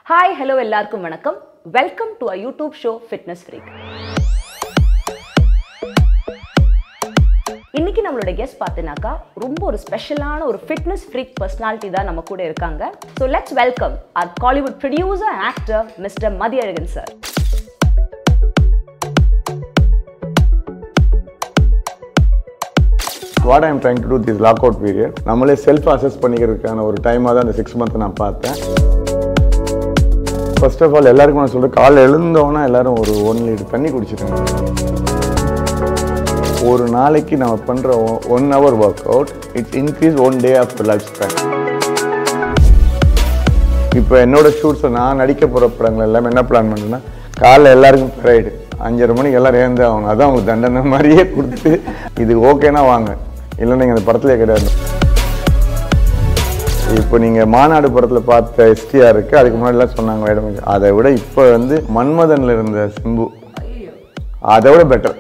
Hi hello எல்லாருக்கும் வணக்கம் welcome to a YouTube show fitness freak இன்னைக்கு நம்மளோட கெஸ்ட் பார்த்தீங்கன்னாக்கா ரொம்ப ஒரு ஸ்பெஷலான ஒரு ஃபிட்னஸ் ஃப்ரீக் பர்சனாலிட்டி தான் நம்ம கூட இருக்காங்க so let's welcome our Kollywood producer and actor mister Mathiyazhagan sir what I'm trying to do this lock out period நம்மளே செல்ஃப் அசஸ் பண்ணிக்கிறதுக்கான ஒரு டைமாக தான் அந்த சிக்ஸ் மந்த் நான் பார்த்தேன் ஃபர்ஸ்ட் ஆஃப் ஆல் எல்லாருக்கும் நான் சொல்கிறேன் காலைல எழுந்தோன்னா எல்லாரும் ஒரு ஒன் லிட்டர் தண்ணி குடிச்சிருங்க ஒரு நாளைக்கு நம்ம பண்ணுற one hour workout it's increase one day of life span இப்போ என்னோட ஷூட்ஸை நான் நடிக்க போகிற படங்கள் எல்லாமே என்ன பிளான் பண்ணேன்னா காலைல எல்லாருக்கும் ஃப்ரைடு அஞ்சரை மணிக்கு எல்லாரும் ஏந்து ஆகணும் அதான் உங்களுக்கு தண்டனை மாதிரியே கொடுத்து இது ஓகேனா வாங்க இல்லை நீங்கள் அந்த படத்துலேயே கிடையாது இப்போ நீங்கள் மாநாடு படத்தில் பார்த்த எஸ்டிஆர் இருக்கு அதுக்கு முன்னாடிலாம் சொன்னாங்க வேடம் அதை விட இப்போ வந்து மன்மதனில் இருந்த சிம்பு அதை விட பெட்டர்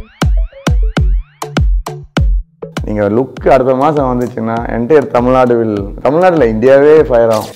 நீங்கள் லுக் அடுத்த மாதம் வந்துச்சுன்னா என்டையர் தமிழ்நாடு வில் தமிழ்நாட்டில் இந்தியாவே ஃபயர் ஆகும்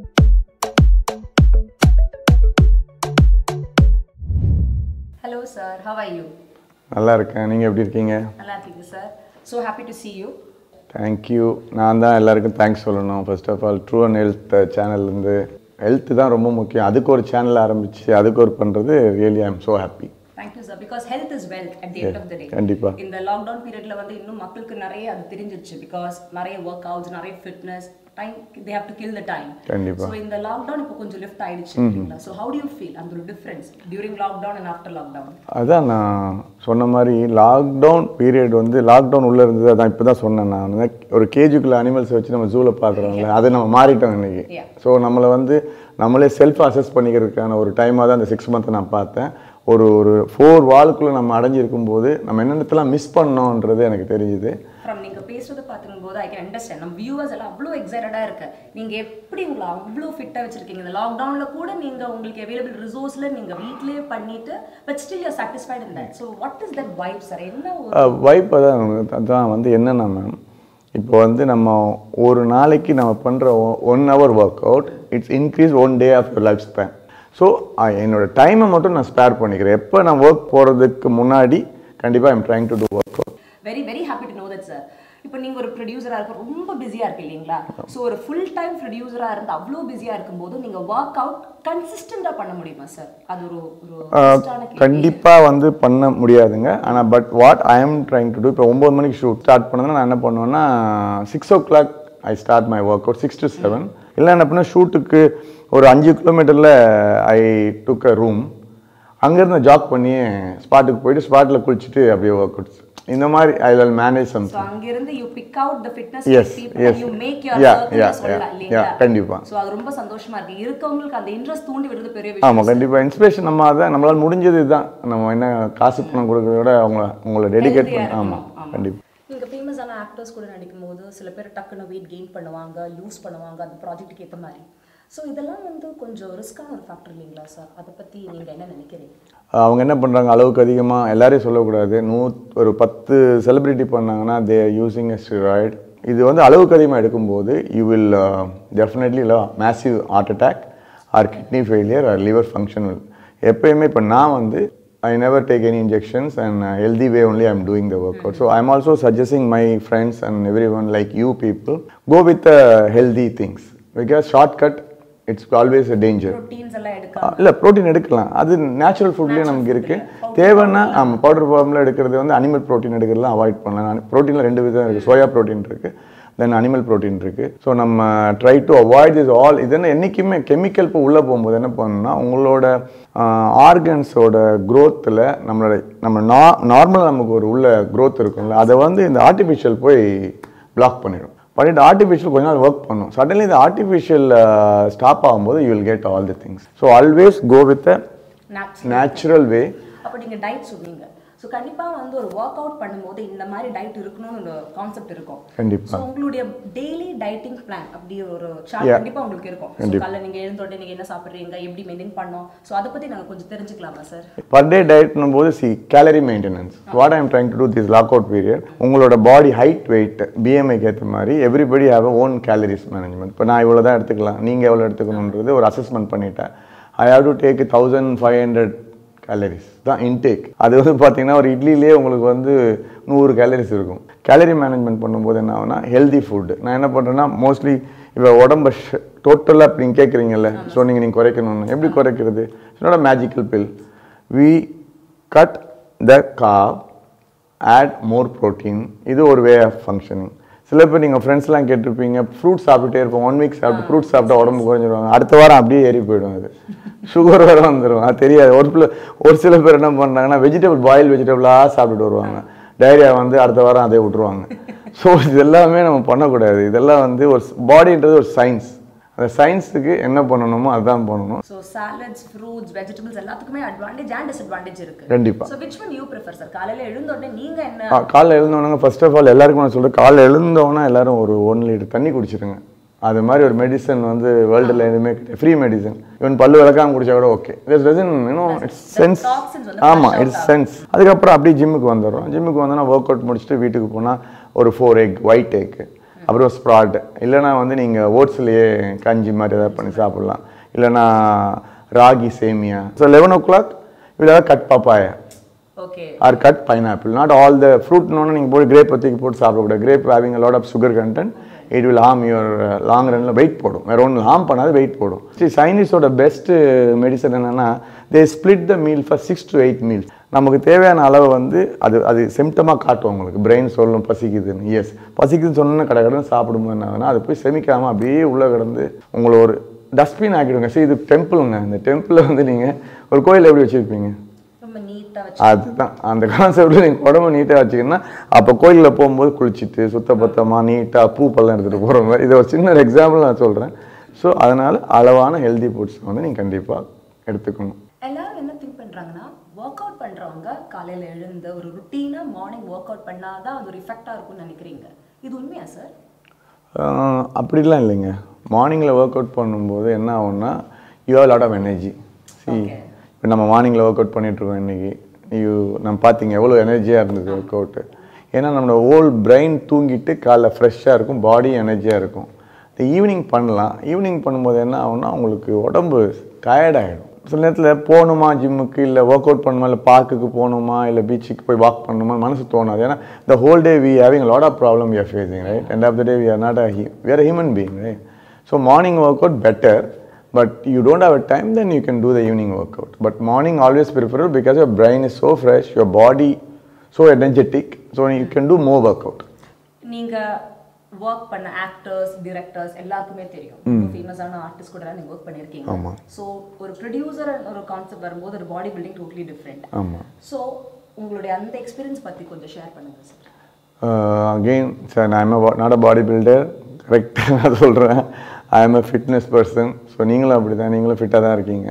hello sir how are you நல்லா இருக்கேன் நீங்கள் எப்படி இருக்கீங்க நல்லா இருக்கீங்க sir so happy to see you thank you நான் தான் எல்லாருக்கும் தேங்க்ஸ் சொல்லணும் first of all true and health சேனல்லேருந்து ஹெல்த் தான் ரொம்ப முக்கியம் அதுக்கு ஒரு சேனல் ஆரம்பித்து அதுக்கு ஒரு பண்ணுறது really I am so happy thank you sir because health is wealth at the end of the day கண்டிப்பா. இந்த லாக்டவுன் பீரியட்ல வந்து இன்னும் மக்களுக்கு நிறைய அது தெரிஞ்சிருச்சு பிகாஸ் நிறைய ஒர்க் அவுட்ஸ் நிறைய fitness time they have to kill the time கண்டிப்பா. ஸோ இந்த லாக்டவுன் இப்போ கொஞ்சம் லிஃப்ட் ஆயிடுச்சு இல்லைங்களா so how do you feel அந்த ஒரு difference during lockdown and after lockdown அதான் நான் சொன்ன மாதிரி லாக்டவுன் பீரியட் வந்து லாக்டவுன் உள்ளே இருந்தது அதான் இப்போ தான் சொன்னேன் நான் வந்து ஒரு கேஜுக்குள்ள அனிமல்ஸ் வச்சு நம்ம ஜூவில் பார்க்குறோம்ல அது நம்ம மாறிட்டோம் இன்னைக்கு Yeah. ஸோ நம்மளை வந்து நம்மளே செல்ஃப் அசஸ் பண்ணிக்கிறதுக்கான ஒரு டைமாக தான் அந்த சிக்ஸ் மந்த் நான் பார்த்தேன் ஒரு ஒரு ஃபோர் வாலுக்குள்ளே நம்ம அடைஞ்சிருக்கும் போது நம்ம என்னென்னத்தெல்லாம் மிஸ் பண்ணோன்றது எனக்கு தெரிஞ்சுது ஃப்ரம் நீங்க பேசுறத பார்த்துக்கும் போது ஐ கேன் அண்டர்ஸ்டாண்ட் நம்ம வியூவர்ஸ் எல்லாம் அவ்வளோ எக்ஸைட்டடா இருக்கு நீங்க எப்படி உங்களை அவ்வளோ ஃபிட்டா வச்சிருக்கீங்க இந்த லாக்டவுன்ல கூட நீங்க உங்களுக்கு அவைலபிள் ரிசோர்ஸ்ல நீங்க வீட்லயே பண்ணிட்டு but still you're satisfied in that so what is that vibe sir என்ன ஒரு வைப் அதான் அதான் வந்து என்னென்னா மேம் இப்போ வந்து நம்ம ஒரு நாளைக்கு நம்ம பண்ணுற one hour workout it's increase one day of your life span so என்னோட டைமை மட்டும் நான் ஸ்பேர் பண்ணிக்கிறேன் எப்போ நான் ஒர்க் போகிறதுக்கு முன்னாடி கண்டிப்பாக I'm trying to do workout very very happy to know that sir இப்போ நீங்க ஒரு ப்ரொடியூசரா இருக்க ரொம்ப பிஸியா இருக்கு இல்லைங்களா ஸோ ஒரு ஃபுல் டைம் ப்ரொடியூசரா இருந்து அவ்வளோ பிஸியா இருக்கும்போது நீங்க ஒர்க் அவுட் கன்சிஸ்டண்டா பண்ண முடியுமா சார் அது ஒரு ஒரு best ஆன கேள்வி. கண்டிப்பாக வந்து பண்ண முடியாதுங்க ஆனால் but what I am trying to do இப்போ ஒம்பது மணிக்கு ஷூட் ஸ்டார்ட் பண்ணதுன்னா நான் என்ன பண்ணுவேன்னா six o'clock I start my workout six to seven இல்லை என்ன பண்ண ஷூட்டுக்கு ஒரு அஞ்சு கிலோமீட்டரில் ஐ டுக் அ ரூம் அங்கேருந்து ஜாக் பண்ணி ஸ்பாட்டுக்கு போயிட்டு ஸ்பாட்டில் குளிச்சுட்டு அப்படியே ஒர்க் அவுட்ஸ் இந்த மாதிரி I will manage some so அங்கிருந்து you pick out the fitness Yes, yes. You make Yeah, your circle yeah, சொல்லலாம் yeah, இல்லைங்களா yeah, கண்டிப்பா. ஸோ அது ரொம்ப சந்தோஷமா இருக்கு இருக்கவங்களுக்கு அந்த இன்ட்ரெஸ்ட் தூண்டி விடுறது பெரிய விஷயம் ஆமாம் கண்டிப்பாக இன்ஸ்பிரேஷன் நம்ம அதான் நம்மளால் முடிஞ்சது இதுதான் நம்ம என்ன காசு பணம் கொடுக்கறத விட அவங்கள உங்களை டெடிகேட் Healthy-ஆ பண்ண ஆமாம் இருக்கணும். ஆமா. கண்டிப்பாக நீங்க ஃபேமஸான ஆக்டர்ஸ் கூட நடிக்கும் போது சில பேர் டக்குன்னு வெயிட் கெயின் பண்ணுவாங்க லூஸ் பண்ணுவாங்க அந்த ப்ராஜெக்ட்டுக்கு ஏற்ற மாதிரி ஸோ இதெல்லாம் வந்து கொஞ்சம் ரிஸ்கான ஒரு ஃபேக்டர் இல்லைங்களா சார் அதை பத்தி நீங்க என்ன நினைக்கிறீங்க அவங்க என்ன பண்ணுறாங்க அளவுக்கு அதிகமாக எல்லாரையும் சொல்லக்கூடாது நூ ஒரு பத்து செலிப்ரிட்டி பண்ணாங்கன்னா தே யூஸிங் எ ஸ்டிராய்டு இது வந்து அளவுக்கு அதிகமாக எடுக்கும்போது you will definitely massive heart attack or kidney failure or liver function எப்பயுமே இப்போ நான் வந்து I never take any injections and healthy way only I'm doing the workout so I'm also suggesting my friends and everyone like you people go with healthy things because short cut it's always a danger proteins எல்லாம் எடுக்க இல்லை protein எடுக்கலாம் அது natural ஃபுட்லேயே நமக்கு இருக்குது தேவைன்னா ஆமாம் powder ஃபார்மில் எடுக்கிறது வந்து அனிமல் ப்ரோட்டீன் எடுக்கிறதுலாம் அவாய்ட் பண்ணலாம் ப்ரோட்டீனில் ரெண்டு விதம் இருக்குது சோயா ப்ரோட்டீன் இருக்குது தென் அனிமல் ப்ரோட்டீன் இருக்குது ஸோ நம்ம try to avoid this all இது என்ன என்றைக்குமே கெமிக்கல் இப்போ உள்ளே போகும்போது என்ன பண்ணணும்னா உங்களோட ஆர்கன்ஸோட க்ரோத்தில் நம்மளோட நம்ம நா நார்மலாக நமக்கு ஒரு உள்ள க்ரோத் இருக்கும்ல அதை வந்து இந்த ஆர்டிஃபிஷியல் போய் பிளாக் பண்ணிடும் பண்ணிட்டு ஆர்டிஃபிஷியல் கொஞ்ச நாள் ஒர்க் பண்ணும் சடன்லி இந்த ஆர்டிஃபிஷியல் ஸ்டாப் ஆகும்போது you will get all the things so always go with a natural natural way அப்போ நீங்க டயட் சொன்னீங்க ஸோ ஸோ கண்டிப்பா வந்து ஒரு ஒர்க் அவுட் பண்ணும்போது இந்த மாதிரி டயட் இருக்கணும்னு ஒரு கான்செப்ட் இருக்கும் கண்டிப்பா ஸோ உங்களுடைய டெய்லி டயட்டிங் பிளான் அப்படி ஒரு சார்ட் கண்டிப்பா உங்களுக்கு இருக்கும் ஸோ காலைல நீங்க எழுந்தோடனே நீங்க என்ன சாப்பிடுறீங்க எப்படி மெயின்டைன் பண்ணோம் ஸோ அதை பத்தி நாங்க கொஞ்சம் தெரிஞ்சுக்கலாமா சார் பர் டே டயட்னும் போது சி calorie maintenance what I'm trying to do this lock out period உங்களோட பாடி ஹைட் வெயிட் பிஎம்ஐக்கு ஏற்ற மாதிரி everybody have own calories management இப்போ நான் இவ்வளோ தான் எடுத்துக்கலாம் நீங்கள் எவ்வளோ எடுத்துக்கணுன்றது ஒரு அசஸ்மெண்ட் பண்ணிட்டேன் I have to take thousand five hundred calories தான் இன்டேக் அது வந்து பார்த்தீங்கன்னா ஒரு இட்லிலேயே உங்களுக்கு வந்து நூறு கேலரிஸ் இருக்கும் கேலரி மேனேஜ்மெண்ட் பண்ணும்போது என்ன ஆகுனா ஹெல்தி ஃபுட்டு நான் என்ன பண்ணுறேன்னா மோஸ்ட்லி இப்போ உடம்ப டோட்டலாக அப்படி நீங்கள் கேட்குறீங்கல்ல ஸோ நீங்கள் நீங்கள் குறைக்கணும்னு எப்படி குறைக்கிறது என்னோட magical pill we cut the carb add more protein இது ஒரு வே ஆஃப் ஃபங்க்ஷனிங் சில பேர் நீங்கள் ஃப்ரெண்ட்ஸ்லாம் கேட்டிருப்பீங்க ஃப்ரூட் சாப்பிட்டுட்டே இருப்போம் ஒன் வீக் சாப்பிட்டு ஃப்ரூட் சாப்பிட்டா உடம்பு குறைஞ்சிருவாங்க அடுத்த வாரம் அப்படியே ஏறி போயிடும் அது சுகர் வேறு வந்துடும் அது தெரியாது ஒரு சில ஒரு சில பேர் என்ன பண்ணுறாங்கன்னா வெஜிடபிள் பாயில் வெஜிடபிளாக சாப்பிட்டுட்டு வருவாங்க டைரியா வந்து அடுத்த வாரம் அதே விட்டுருவாங்க ஸோ இது எல்லாமே நம்ம பண்ணக்கூடாது இதெல்லாம் வந்து ஒரு பாடின்றது ஒரு சயின்ஸ் அந்த சயின்ஸுக்கு என்ன பண்ணணுமோ அதுதான் பண்ணணும் ஸோ சாலட்ஸ் ஃப்ரூட்ஸ் வெஜிடபிள்ஸ் எல்லாத்துக்குமே அட்வான்டேஜ் அண்ட் டிஸ்அட்வான்டேஜ் இருக்கு கண்டிப்பாக so which one you prefer sir காலையில எழுந்த உடனே நீங்க என்ன ஆ, காலைல எழுந்தவொடனே ஃபர்ஸ்ட் ஆஃப் ஆல் எல்லாருக்கும் நான் சொல்கிறேன் காலைல எழுந்தவொடனே எல்லாரும் ஒரு ஒன் லிட்டர் தண்ணி குடிச்சிருங்க அது மாதிரி ஒரு மெடிசன் வந்து வேர்ல்டில் எதுவுமே ஃப்ரீ மெடிசன் ஈவன் பல்லு விளக்காம குடிச்சா கூட okay this doesn't you know it's sense toxins வந்து ஆமாம் இட்ஸ் சென்ஸ் அதுக்கப்புறம் அப்படியே ஜிம்முக்கு வந்துடுறோம் ஜிம்முக்கு வந்தோன்னா ஒர்க் அவுட் முடிச்சுட்டு வீட்டுக்கு போனால் ஒரு ஃபோர் எக் ஒயிட் எக் அப்புறம் ஸ்ப்ராட் இல்லைனா வந்து நீங்கள் ஓட்ஸ்லேயே கஞ்சி மாதிரி ஏதாவது பண்ணி சாப்பிட்லாம் இல்லைனா ragi semiya so eleven o'clock இல்லை cut papaya okay or cut pineapple not all the ஃப்ரூட்னு நீங்கள் போய் கிரேப் பற்றிக்கு போட்டு சாப்பிடக்கூடாது grape having lot of sugar content it will harm your long ரனில் வெயிட் போடும் வேற ஒன்றும் ஹார்ம் பண்ணாது வெயிட் போடும் சரி சைனீஸோட பெஸ்ட் மெடிசன் என்னன்னா they split the meal for six to eight meals நமக்கு தேவையான அளவு வந்து அது அது சிம்டமாக காட்டும் உங்களுக்கு பிரெயின் சொல்லும் பசிக்குதுன்னு எஸ் பசிக்குதுன்னு சொன்னா கடை கடன் சாப்பிடும்போது என்ன ஆகுதுன்னா அது போய் செமிக்காமல் அப்படியே உள்ளே கிடந்து உங்களை ஒரு டஸ்ட்பின் ஆக்கிடுங்க சரி இது டெம்பிளுங்க இந்த டெம்பிளில் வந்து நீங்கள் ஒரு கோயில் எப்படி வச்சுருப்பீங்க ரொம்ப நீட்டா வச்சு அதுதான் அந்த கான்செப்டில் நீங்கள் உடம்பு நீட்டாக வச்சுக்கணும்னா அப்போ கோயிலில் போகும்போது குளிச்சுட்டு சுத்தபத்தமாக நீட்டாக பூ பழம் எடுத்துகிட்டு போகிற மாதிரி இது ஒரு சின்ன எக்ஸாம்பிள் நான் சொல்கிறேன் ஸோ அதனால் அளவான ஹெல்தி ஃபுட்ஸ் வந்து நீங்கள் கண்டிப்பாக எடுத்துக்கணும் எல்லாரும் என்ன திங்க் பண்றாங்கன்னா ஒர்க் அவுட் பண்றவங்க காலையில எழுந்து ஒரு ருட்டீனா மார்னிங் ஒர்க் அவுட் பண்ணாதான் அது ஒரு இஃபெக்டா இருக்கும்னு நினைக்கிறீங்க இது உண்மையா சார் ஆஹ் அப்படிலாம் இல்லைங்க மார்னிங்கில் ஒர்க் அவுட் பண்ணும்போது என்ன ஆகும்னா you have lot of energy சி இப்போ நம்ம மார்னிங்கில் ஒர்க் அவுட் பண்ணிகிட்ருக்கோம் இன்றைக்கி யூ நம்ம பார்த்தீங்க எவ்வளோ எனர்ஜியாக இருந்தது ஒர்க் அவுட்டு ஏன்னா நம்மளோட ஹோல் பிரெயின் தூங்கிட்டு காலைல ஃப்ரெஷ்ஷாக இருக்கும் பாடி எனர்ஜியாக இருக்கும் இந்த ஈவினிங் பண்ணலாம் ஈவினிங் பண்ணும்போது என்ன ஆகும்னா உங்களுக்கு உடம்பு டயர்டாகிடும் சில நேரத்தில் போகணுமா ஜிம்முக்கு இல்லை ஒர்க் அவுட் பண்ணணுமா இல்லை பார்க்குக்கு போகணுமா இல்லை பீச்சுக்கு போய் வாக் பண்ணணுமா மனசு தோணாது ஏன்னா the whole day we having a lot of problem we are facing right end of the day we are not a hu- we are a human being right so morning workout better but you don't have a time then you can do the evening workout but morning always preferable because your brain is so fresh your body so energetic so you can do more workout நீங்க work பண்ண actors directors எல்லாருக்குமே தெரியும் ஃபேமஸான artist கூட நீங்க work பண்ணிருக்கீங்க ஆமா. So ஒரு ப்ரொடியூசர் ஒரு கான்செப்ட் வரும்போது ஒரு பாடி பில்டிங் டோட்டலி டிஃப்ரெண்ட் ஆமாம் ஸோ உங்களுடைய அந்த எக்ஸ்பீரியன்ஸ் பத்தி கொஞ்சம் ஷேர் பண்ணுங்க sir again sir I am not a body builder கரெக்டாக நான் சொல்கிறேன் I am a fitness person so நீங்களும் அப்படி தான் நீங்களும் ஃபிட்டாக தான் இருக்கீங்க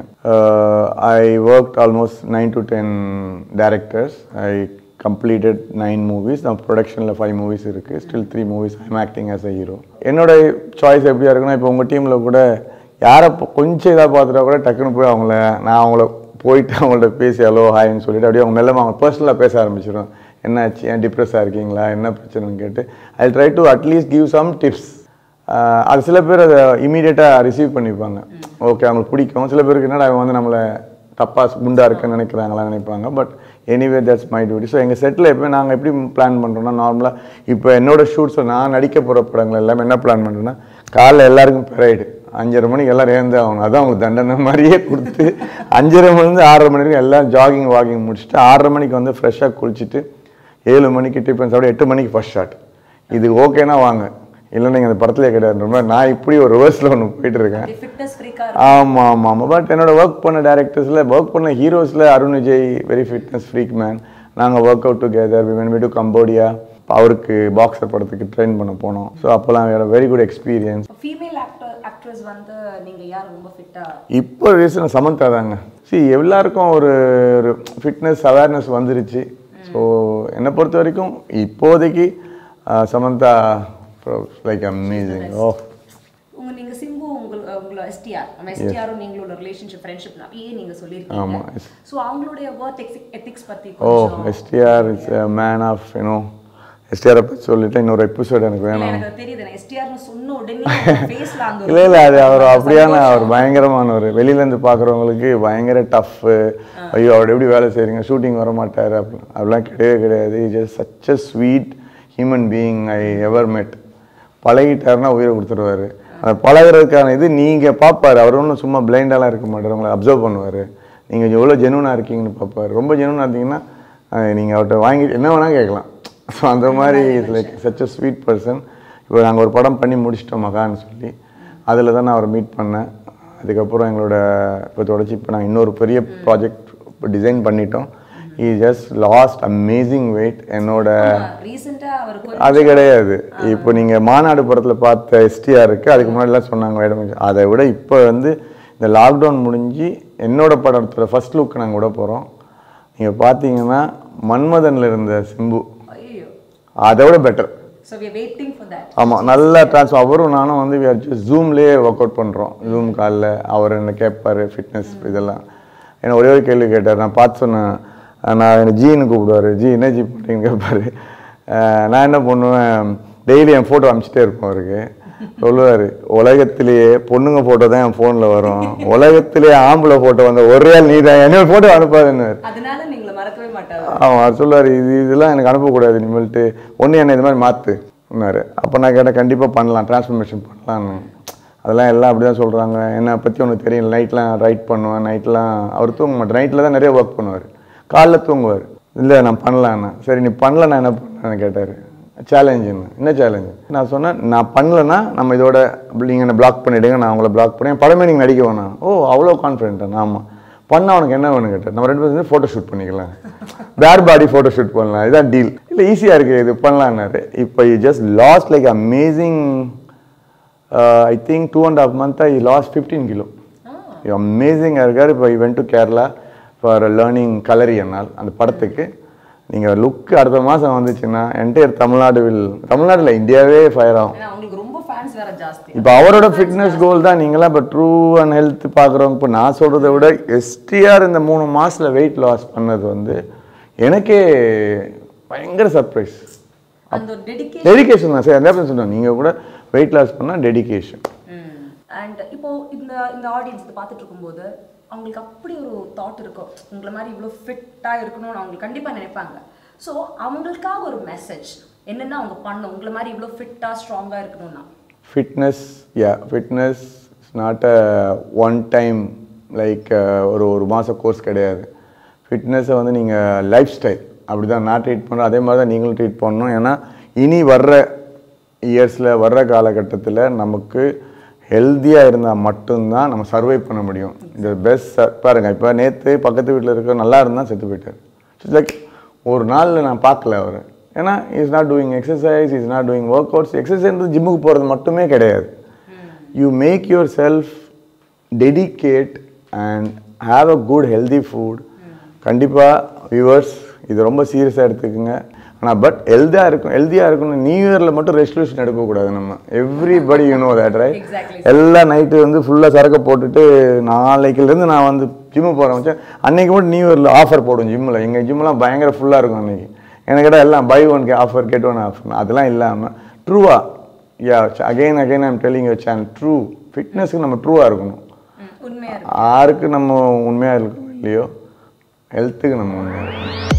I work almost nine to ten directors I completed nine movies நான் ப்ரொடக்ஷனில் ஃபைவ் மூவிஸ் இருக்குது still three movies I'm acting as a hero என்னோட சாய்ஸ் எப்படியா இருக்குன்னா இப்போ உங்கள் டீமில் கூட யாரை இப்போ கொஞ்சம் இதாக பார்த்துட்டா கூட டக்குன்னு போய் அவங்கள நான் அவங்கள போயிட்டு அவங்கள்ட்ட பேசி ஹலோ ஹாய்ன்னு சொல்லிட்டு அப்படியே அவங்க மெல்லமாக அவங்க பர்சனலாக பேச ஆரம்பிச்சிடும் என்னாச்சு ஏன் டிப்ரெஸ்ஸாக இருக்கீங்களா என்ன பிரச்சனைன்னு கேட்டு I try to at least give some tips அது சில பேர் அதை இமீடியட்டாக ரிசீவ் பண்ணிப்பாங்க ஓகே அவங்களுக்கு பிடிக்கும் சில பேருக்கு என்னடா இவன் வந்து நம்மளை தப்பாக குண்டா இருக்குன்னு நினைக்கிறாங்களா நினைப்பாங்க but anyway that's my duty so எங்கள் செட்டில் எப்போ நாங்கள் எப்படி பிளான் பண்ணுறோம்னா நார்மலாக இப்போ என்னோட ஷூட்ஸை நான் நடிக்க போகிற படங்கள் எல்லாமே என்ன பிளான் பண்ணுறேன்னா காலைல எல்லாருக்கும் பெரைடு அஞ்சரை மணிக்கு எல்லாரும் ஏந்து ஆகணும் அதான் அவங்களுக்கு தண்டனை மாதிரியே கொடுத்து அஞ்சரை மணிலேருந்து ஆறரை மணி வரைக்கும் எல்லாம் ஜாகிங் வாக்கிங் முடிச்சுட்டு ஆறரை மணிக்கு வந்து ஃப்ரெஷ்ஷாக குளிச்சுட்டு ஏழு மணிக்கு டிஃபன் சாப்பிட எட்டு மணிக்கு ஃபர்ஸ்ட் ஷாட் இது ஓகேனா வாங்க இல்லை நீங்கள் அந்த படத்துலேயே கிடையாது ரொம்ப நான் இப்படி ஒரு ரிவர்ஸில் ஒன்று போயிட்டு இருக்கேன் ஃபிட்னஸ் ஃப்ரீக்கா ஆமாம் ஆமாம் ஆமாம் பட் என்னோட ஒர்க் பண்ண டேரக்டர்ஸில் ஒர்க் பண்ண ஹீரோஸில் Arun Vijay very fitness freak man நாங்கள் work out together we went to Cambodia அவருக்கு பாக்ஸர் படத்துக்கு ட்ரெயின் பண்ண போனோம் ஸோ அப்போல்லாம் very good experience female actor actress வந்து நீங்க யார் ரொம்ப ஃபிட்டா இப்போ ரீசன் சமந்தா தாங்க சி எல்லாருக்கும் ஒரு ஒரு ஃபிட்னஸ் அவேர்னஸ் வந்துருச்சு ஸோ என்னை பொறுத்த வரைக்கும் இப்போதைக்கு ஆஹ், சமந்தா லைக் அமேசிங் ஓ உங்க நீங்க சிம்பு உங்க உங்களோட எஸ்டிஆர் நம்ம எஸ்டிஆரும் நீங்களோட ரிலேஷன்ஷிப் ஃப்ரெண்ட்ஷிப் நிறைய நீங்க சொல்லியிருக்கீங்க ஆமா. ஸோ அவங்களுடைய ஒர்க் எத்திக்ஸ் பத்தி ஓ கொஞ்சம் STR is man of you know எஸ்டிஆரை பற்றி சொல்லிட்டு இன்னொரு எபிசோட் எனக்கு இல்ல, வேணும் எனக்கு அது தெரியுது நான் எஸ்டிஆர்னு சொன்ன உடனே ஃபேஸ்ல அந்த ஒரு இல்லை இல்லை அது அவர் அப்படியான அவர் பயங்கரமானவர் வெளியிலேருந்து பார்க்குறவங்களுக்கு பயங்கர டஃப்பு ஐயோ அவர் எப்படி வேலை செய்கிறீங்க ஷூட்டிங் வர மாட்டார் அப்படி அப்படிலாம் கிடையவே கிடையாது just such a sweet human being I ever met பழகிட்டாருன்னா உயிரை கொடுத்துருவாரு அந்த பழகுறதுக்கான இது நீங்கள் பார்ப்பாரு அவர் ஒன்றும் சும்மா பிளைண்டாலாம் இருக்க மாட்டார் உங்களை அப்சர்வ் பண்ணுவார் நீங்கள் எவ்வளோ ஜெனுவனாக இருக்கீங்கன்னு பார்ப்பாரு ரொம்ப ஜெனுவனாக இருந்தீங்கன்னா நீங்கள் அவர்கிட்ட வாங்கி என்ன வேணால் கேட்கலாம் ஸோ அந்த மாதிரி like such a sweet person இப்போ நாங்கள் ஒரு படம் பண்ணி முடிச்சிட்டோம் மகான்னு சொல்லி அதில் தான் நான் அவரை மீட் பண்ணேன் அதுக்கப்புறம் எங்களோட இப்போ தொடச்சி இப்போ நாங்கள் இன்னொரு பெரிய ப்ராஜெக்ட் இப்போ டிசைன் பண்ணிட்டோம் ஈ ஜஸ்ட் லாஸ்ட் அமேசிங் வெயிட் என்னோட ரீசெண்டா அவர் கொஞ்சம் அது கிடையாது இப்போ நீங்கள் மாநாடு படத்தில் பார்த்த எஸ்டிஆர் இருக்கு அதுக்கு முன்னாடிலாம் சொன்னாங்க வயடமின் அதை விட இப்போ வந்து இந்த லாக்டவுன் முடிஞ்சு என்னோட படத்தோட ஃபர்ஸ்ட் லுக் நாங்கள் விட போகிறோம் நீங்கள் பார்த்தீங்கன்னா மன்மதனில் இருந்த சிம்பு ஐயோ அதை விட better so we waiting for that ஆமாம் நல்லா ட்ரான்ஸ்ஃபர் அவரும் நானும் வந்து we are just ஜூம்லேயே ஒர்க் அவுட் பண்ணுறோம் ஜூம் காலில் அவர் என்ன கேட்பாரு ஃபிட்னஸ் இதெல்லாம் என்ன ஒரே ஒரு கேள்வி கேட்டார் நான் பார்த்து சொன்னேன் அஹ் நான் என்ன ஜீன்னு கூப்பிடுவார் ஜி என்ன ஜி பண்ணுறீங்கன்னு கேட்பாரு அஹ் நான் என்ன பண்ணுவேன் டெய்லி என் ஃபோட்டோ அனுப்பிச்சிட்டே இருப்போம் அவருக்கு சொல்லுவார் உலகத்திலேயே பொண்ணுங்க ஃபோட்டோ தான் என் ஃபோனில் வரும் உலகத்திலேயே ஆம்பளை ஃபோட்டோ வந்த ஒரே ஆள் நீ தான் என்னோட ஃபோட்டோ அனுப்பாதுன்னு அதனால நீங்களை மறக்கவே மாட்டாரு ஆமாம் அவர் சொல்லுவார் இது இதெல்லாம் எனக்கு அனுப்பக்கூடாது இனிமேல்ட்டு ஒன்று என்னை இது மாதிரி மாற்று சொன்னார் அப்போ நான் கேட்டேன் கண்டிப்பாக பண்ணலாம் டிரான்ஸ்ஃபர்மேஷன் பண்ணலான்னு அதெல்லாம் எல்லாம் அப்படி தான் சொல்கிறாங்க என்னை பற்றி உனக்கு தெரியும் நைட்லாம் ரைட் பண்ணுவேன் நைட்லாம் அவர் தூங்க மாட்டேன் நைட்டில் தான் நிறைய ஒர்க் பண்ணுவார் காலைல தூங்குவார் இல்லை நான் பண்ணலான்னு சரி நீ பண்ணல நான் என்ன பண்ணேன்னு கேட்டார் சேலஞ்சுன்னு என்ன சேலஞ்சு நான் சொன்னேன் நான் பண்ணலன்னா நம்ம இதோட நீங்கள் என்ன பிளாக் பண்ணிவிடுங்க நான் உங்களை பிளாக் பண்ணேன் படமே நீங்கள் நடிக்க வேணாம் ஓ அவ்வளோ கான்ஃபிடென்ட்டா ஆமாம் பண்ண அவனுக்கு என்ன வேணும் கேட்டேன் நம்ம ரெண்டு பேரும் ஃபோட்டோ ஷூட் பண்ணிக்கலாம் பேர் பாடி ஃபோட்டோ ஷூட் பண்ணலாம் இதான் டீல் இல்லை ஈஸியாக இருக்குது இது பண்ணலான்னாரு இப்போ you just lost like amazing I think two and half month I lost fifteen kilo அமேசிங்காக இருக்கார் இப்போ went to Kerala for learning Kalari என்னால் அந்த படத்துக்கு நீங்கள் லுக் அடுத்த மாதம் வந்துச்சுன்னா என்டையர் தமிழ்நாடு வில் தமிழ்நாடுல இந்தியாவே ஃபயர் ஆகும் ஏன்னா அவங்களுக்கு ரொம்ப ஃபேன்ஸ் வேற ஜாஸ்தி இப்போ அவரோட ஃபிட்னஸ் கோல் தான் நீங்களாம் இப்போ ட்ரூ அண்ட் ஹெல்த் பார்க்குறவங்க இப்போ நான் சொல்கிறத விட எஸ்டிஆர் இந்த மூணு மாதத்தில் வெயிட் லாஸ் பண்ணது வந்து எனக்கே பயங்கர சர்ப்ரைஸ் அந்த ஒரு டெடிகேஷன் டெடிகேஷன் தான் சார் என்ன சொன்னேன் நீங்கள் கூட வெயிட் லாஸ் பண்ணால் டெடிகேஷன் அண்ட் இப்போ இந்த இந்த ஆடியன்ஸ் இதை பார்த்துட்டு இருக்கும்போது அவங்களுக்கு அப்படி ஒரு தாட் இருக்கும் உங்களை மாதிரி இவ்வளோ ஃபிட்டாக இருக்கணும்னு அவங்க கண்டிப்பாக நினைப்பாங்க ஸோ அவங்களுக்காக ஒரு மெசேஜ் என்னென்ன அவங்க பண்ணணும் உங்களை மாதிரி இவ்வளோ ஃபிட்டாக ஸ்ட்ராங்காக இருக்கணும்னா fitness yeah fitness is not a one time like ஒரு ஒரு மாத கோர்ஸ் கிடையாது ஃபிட்னஸை வந்து நீங்கள் லைஃப் ஸ்டைல் அப்படி தான் நான் ட்ரீட் பண்ணுறோம் அதே மாதிரி தான் நீங்களும் ட்ரீட் பண்ணணும் ஏன்னா இனி வர்ற இயர்ஸில் வர்ற காலகட்டத்தில் நமக்கு ஹெல்த்தியாக இருந்தால் மட்டும்தான் நம்ம சர்வை பண்ண முடியும் இந்த பெஸ்ட் பாருங்க இப்போ நேற்று பக்கத்து வீட்டில் இருக்க நல்லா இருந்தால் செத்து போயிட்டார் லைக் ஒரு நாளில் நான் பார்க்கல அவர் ஏன்னா is not doing exercise is not doing workouts exercise ஜிம்முக்கு போகிறது மட்டுமே கிடையாது you make yourself dedicate and have a good healthy food கண்டிப்பாக வியூவர்ஸ் இது ரொம்ப சீரியஸாக எடுத்துக்கோங்க ஆனால் பட் ஹெல்த்தியாக இருக்கும் ஹெல்த்தியாக இருக்கணும் நியூ இயரில் மட்டும் ரெசல்யூஷன் எடுக்கக்கூடாது நம்ம everybody you know that right Exactly. எல்லா நைட்டு வந்து ஃபுல்லாக சரக்கு போட்டுட்டு நாளைக்குலேருந்து நான் வந்து ஜிம்மு போகிறேன் வச்சேன் அன்னைக்கு மட்டும் நியூ இயரில் ஆஃபர் போடும் ஜிம்மில் எங்கள் ஜிம்மெலாம் பயங்கர ஃபுல்லாக இருக்கும் அன்னைக்கு எனக்கு கேட்டால் எல்லாம் பை ஒன் கே ஆஃபர் கெட் ஒன் ஆஃபர் அதெல்லாம் இல்லாமல் ட்ரூவா yeah again again I'm telling your channel true ஃபிட்னஸ்க்கு நம்ம ட்ரூவாக இருக்கணும் உண்மையாக யாருக்கு நம்ம உண்மையாக இருக்கோம் இல்லையோ ஹெல்த்துக்கு நம்ம உண்மையாக இருக்கணும்